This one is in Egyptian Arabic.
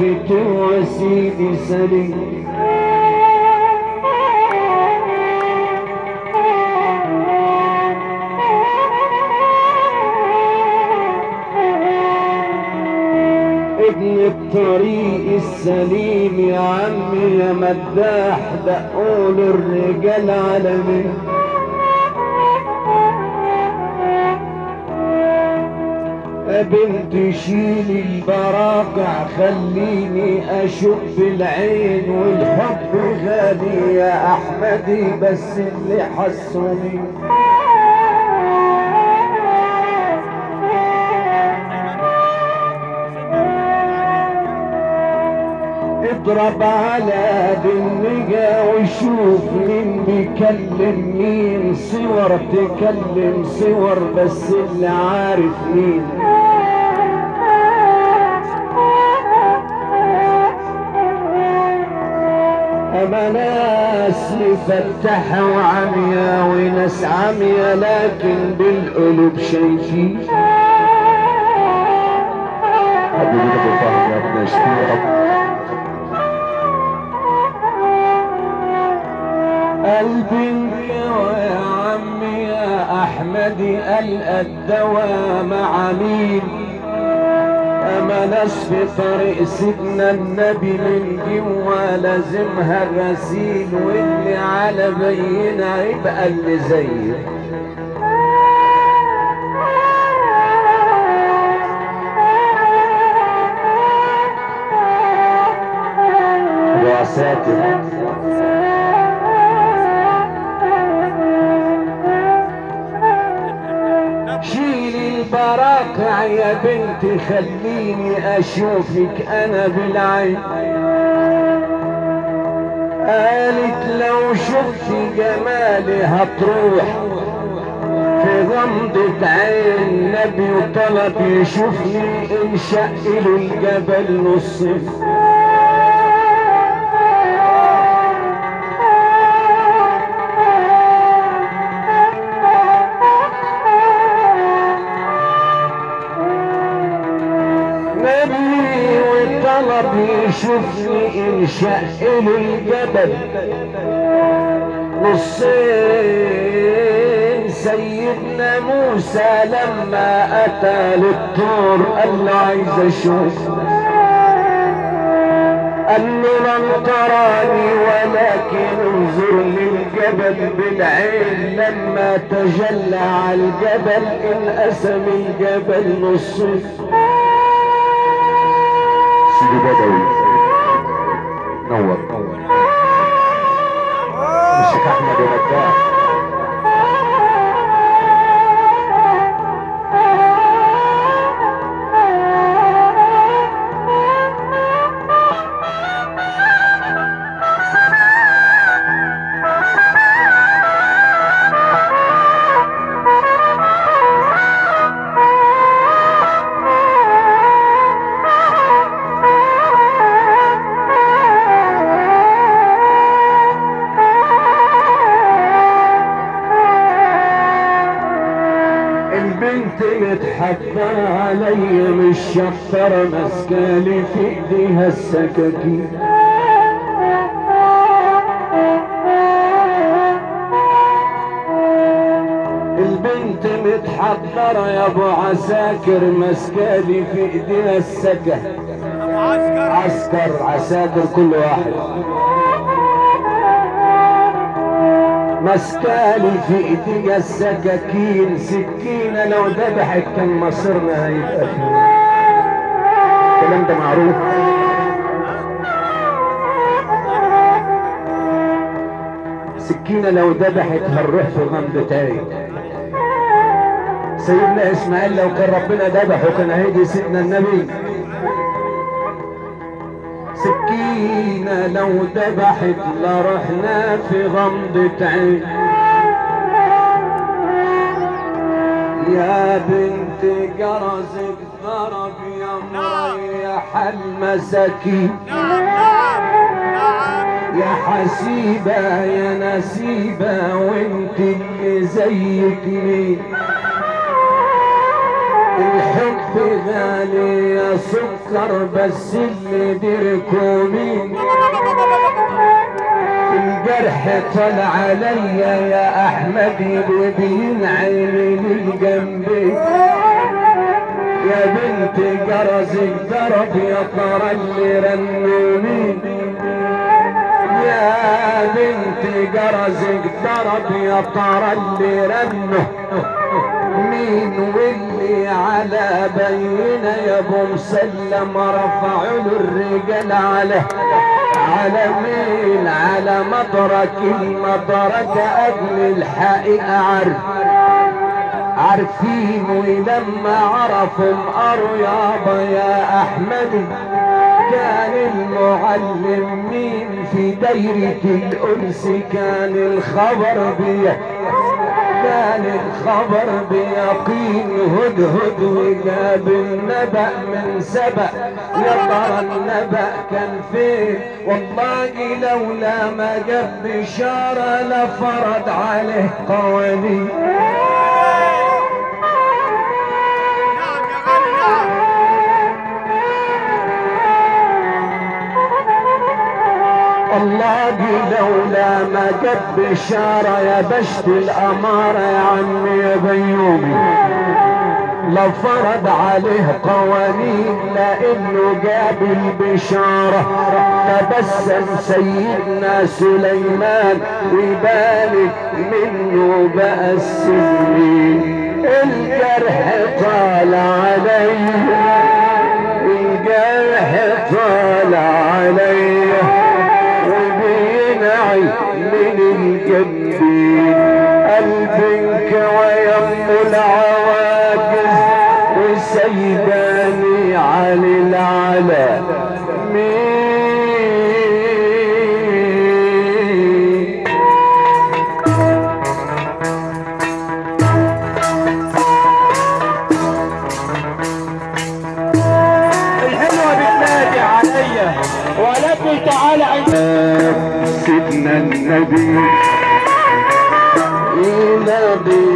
فتن وسيدي سليم ابن الطريق السليم يا عمي يا مداح دقول الرجال على مين يا بنت شيلي البراقع خليني اشوف العين والحب غالي يا احمدي بس اللي حسوني اضرب على بالنجا وشوف مين بيكلم مين صور تكلم صور بس اللي عارف مين اما ناس مفتحة وعمية وناس عمية لكن بالقلوب شايفين حبيبي ابو فهد يا ابن اشتياق قلبي يا عمي يا احمدي القى الدواء مع مين اما ناس في طريق سيدنا النبي من جوا لازمها الرسيل واللي على بينا يبقى اللي زيه ابو عساكر شيلي البراقع يا بنتي خليني اشوفك انا بالعين قالت لو شفت جمالي هتروح في غمضة عين نبي وطلب يشوفني انشق له الجبل نصف نبي وطلب يشوفني انشق له الجبل نصين سيدنا موسى لما اتى للطور قال له عايز اشوف قال له لن تراني ولكن انظر للجبل بالعين لما تجلى على الجبل انقسم الجبل نصين سيدي بدوي نور الشيخ احمد ونجاح البنت متحفرة علي مش شفرة مسكالي في ايديها السكاكين البنت متحضرة يا ابو عساكر مسكالي في ايديها السكة عسكر عساكر كل واحد مسكالي في ايديها السكاكين سكينة لو ذبحت كان مصيرنا هيبقى فيه الكلام ده معروف سكينة لو ذبحت هنروح في غمضة عين سيدنا اسماعيل لو كان ربنا ذبحه كان هيجي سيدنا النبي سكينة لو ذبحت لرحنا في غمضة عين يا بنت جرزك ضرب يا مريح المساكين يا حسيبة يا نسيبة وانت اللي زيك مين الحب حبي غالي يا سكر بس اللي دركوا مين الجرح طلع عليا يا احمد وبينعيني للجنبي يا بنت جرزك ضرب يا ترى اللي رنوني يا بنت جرزك ضرب يا ترى اللي رنه مين واللي على بينا يا ابو مسلم رفعوا له الرجال على على مين على مدرك المدرك اجل الحقيقه عارف عارفين ولما عرفوا قروا يابا يا احمد كان المعلم مين في دايرة الأنس كان الخبر بيه كان الخبر بيقين هدهد وجاب النبأ من سبأ يا ترى النبأ كان فين والله لولا ما جاب بشارة لفرض عليه قوانين نعم يا غالي نعم الله لولا ما جاب بشارة يا بشت الأمارة يا عمي يا بيومي لفرض عليه قوانين لانه جاب البشارة تبسم سيدنا سليمان وبالك منه بقى السنين الجرح طال عليه الجرح طال عليه وبينعي من الجنبين قلبك ويم العواجز وسيداني علي العلا مين الحلوة بتنادي عليا ولكن تعالى عند سيدنا النبي ينادي